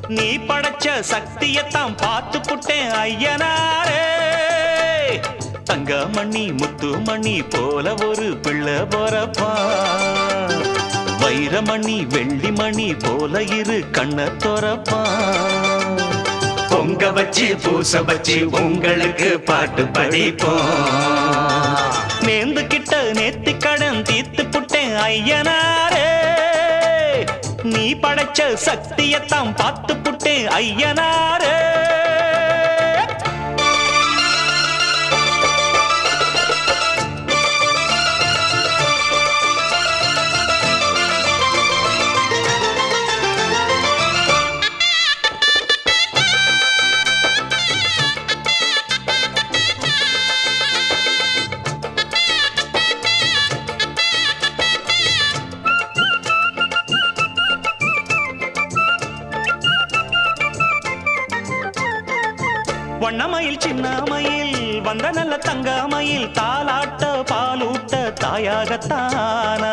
நீ படைச்ச சக்தியத்தான் பார்த்து புட்டேன் ஐயனாரே தங்கமணி முத்துமணி போல ஒரு பிள்ளை போறப்பா வைரமணி வெள்ளிமணி போல இரு கண்ண தொரப்பா பொங்க வச்சு பூச வச்சு உங்களுக்கு பாட்டு படிப்போம் நேந்து கிட்ட நேத்தி கடன் தீத்து புட்டேன் ஐயனாரே நீ படைச்ச சக்தியத்தான் பார்த்து புட்டேன் ஐயனாரே வண்ணமயில் சின்னமயில் வந்த நல்ல தங்கமயில் தாலாட்ட பாலூட்ட தாயாகத்தானா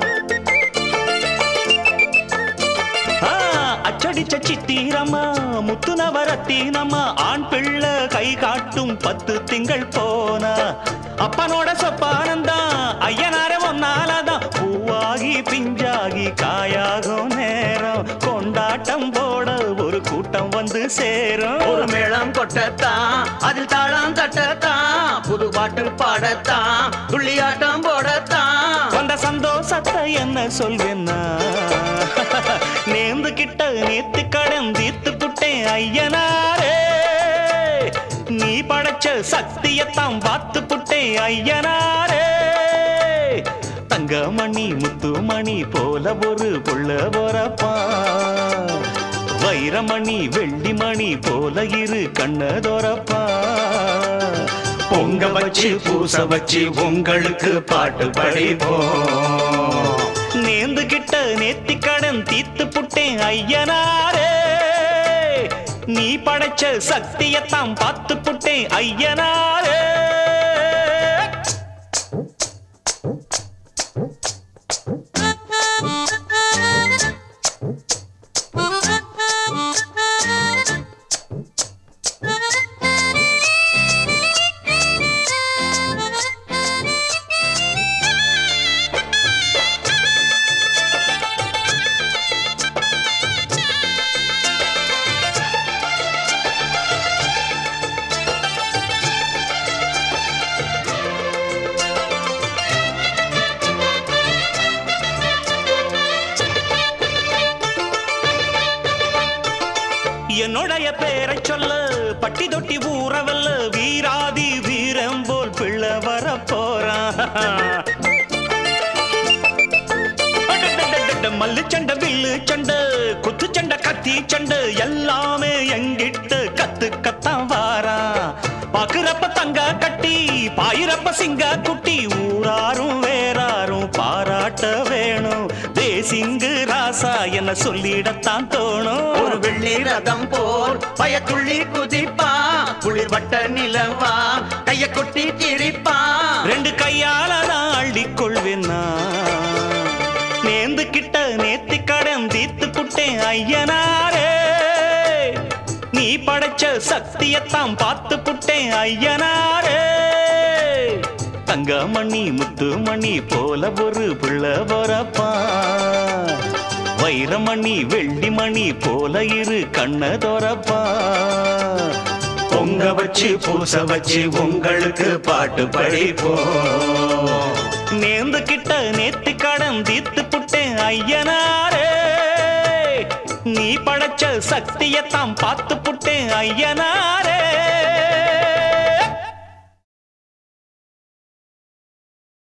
ஆ, அச்சடிச்ச சித்திரம்மா முத்து நவரத்தினம்மா ஆண் பிள்ளை கை காட்டும் பத்து திங்கள் போனா அப்பனோட சொப்பானந்தான் ஐயனார ஒன்னாலதான் பூவாகி பிஞ்சாகி காயாகும் நேரம் கொண்டாட்டம் போட ஒரு கூட்டம் வந்து சேரும் ஒரு மேளம் கொட்டத்தான் அதில் தாளம் தட்டத்தான் புது பாட்டு பாடத்தான் துள்ளியாட்டம் போடத்தான் வந்த சந்தோஷத்தை என்ன சொல்வேன்னா நேர்ந்து கிட்ட நேத்து கடன் தீர்த்து புட்டேன் ஐயனாரே நீ படைச்ச சக்தியத்தான் பார்த்து புட்டேன் ஐயனாரே தங்கமணி முத்துமணி போல ஒரு புள்ள போறப்பா வைரமணி வெள்ளிமணி போல இரு கண்ணதோரப்பா பொங்க வச்சு பூச வச்சு உங்களுக்கு பாட்டு படிப்போம் நேந்து கிட்ட நேத்தி கடன் தீத்து புட்டேன் ஐயனாரே நீ படைச்ச சக்தியத்தான் பார்த்து புட்டேன் ஐயனாரே என்னுடைய பேரை சொல்ல பட்டி தொட்டி ஊறவல்ல வீராதி வீரம் போல் பிள்ளை வர போறான் மல்லு சண்டை வில்லு சண்டை குத்து சண்டை கத்தி சண்டை எல்லாமே எங்கிட்ட கத்து கத்தான் வாரா பாக்குறப்ப தங்க கட்டி பாயிரப்ப சிங்க குட்டி ஊராரும் வேறாரும் பாராட்ட வேணும் தேசிங்கு ராசா என்ன சொல்லிடத்தான் தோணும் ஒரு வெள்ளி ரதம் போல் பயத்துள்ளி குதிப்பா குளிர் வட்ட நிலவா கைய கொட்டி திரிப்பா ரெண்டு கையால நான் அள்ளிக்கொள்வேன்னா நேந்து கிட்ட நேத்தி கடன் தீத்து புட்டேன் ஐயனாரே நீ படைச்ச சக்தியத்தான் பார்த்து புட்டேன் ஐயனாரே தங்கமணி முத்துமணி போல ஒரு புள்ள வரப்பா வைரமணி வெள்ளிமணி போல இரு கண்ண தொரப்பா பொங்க வச்சு பூச வச்சு உங்களுக்கு பாட்டு படிப்போம் நேர்ந்து கிட்ட நேத்தி கடன் தீத்து புட்டேன் ஐயனாரே நீ படைச்ச சக்தியத்தான் பார்த்து புட்டேன் ஐயனாரே